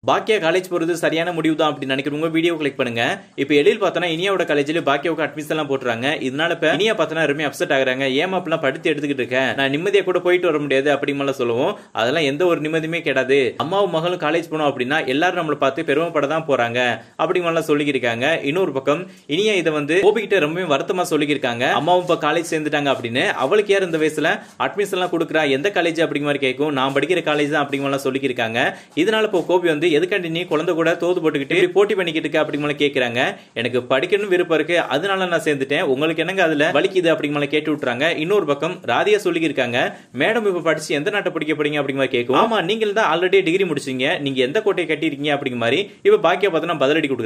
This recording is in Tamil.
பாக்கியா காலேஜ் போறது சரியான முடிவு தான் அப்படின்னு நினைக்கிறவங்க வீடியோ கிளிக் பண்ணுங்க இப்போ எழில் பார்த்தோன்னா இனியாவோட காலேஜ்ல பாக்கியாவுக்கு அட்மிஷன் எல்லாம் போட்டுறாங்க இதனால இப்ப இனியா பார்த்தோன்னா ரொம்ப அப்செட் ஆகுறாங்க ஏமா அப்பெல்லாம் படுத்து எடுத்துக்கிட்டு இருக்கேன் நான் நிம்மதியா கூட போயிட்டு வர முடியாது அப்படிமெல்லாம் சொல்லுவோம் அதெல்லாம் எந்த ஒரு நிம்மதியுமே கிடையாது அம்மாவும் மகளும் காலேஜ் போனோம் அப்படின்னா எல்லாரும் நம்மளை பார்த்து பெருமைப்பட தான் போறாங்க அப்படிமெல்லாம் சொல்லிக்கிருக்காங்க இன்னொரு பக்கம் இனியா இதை வந்து கோபிக்கிட்ட ரொம்பவே வருத்தமா சொல்லிக்கிருக்காங்க அம்மாவும் இப்ப காலேஜ் சேர்ந்துட்டாங்க அப்படின்னு அவளுக்கு யார் இந்த வயசுல அட்மிஷன் எல்லாம் கொடுக்குறா எந்த காலேஜ் அப்படிங்கிற மாதிரி கேட்கும் நான் படிக்கிற காலேஜ் தான் அப்படிங்கிற மாதிரி சொல்லிக்கிருக்காங்க இதனால இப்போ கோபி வந்து எதுக்காண்டி நீ குழந்தை கூட தோது போட்டுக்கிட்டு இப்படி போட்டி பண்ணிக்கிட்டு இருக்க அப்படிங்கிற மாதிரி கேட்கறாங்க எனக்கு படிக்கணும் விருப்பம் இருக்கு அதனால நான் சேர்ந்துட்டேன் உங்களுக்கு என்னங்க அதுல வலிக்குது அப்படிங்கிற மாதிரி கேட்டு விட்டுறாங்க இன்னொரு பக்கம் ராதியா சொல்லியிருக்காங்க மேடம் இப்ப படிச்சு எந்த நாட்டை படிக்க போறீங்க அப்படிங்கிற மாதிரி கேட்கும் ஆமா நீங்கள் தான் ஆல்ரெடி டிகிரி முடிச்சீங்க நீங்க எந்த கோட்டையை கட்டியிருக்கீங்க அப்படிங்கிற மாதிரி இப்ப பாக்கியா பார்த்தோன்னா பதிலடி கொடுக்குறாங்க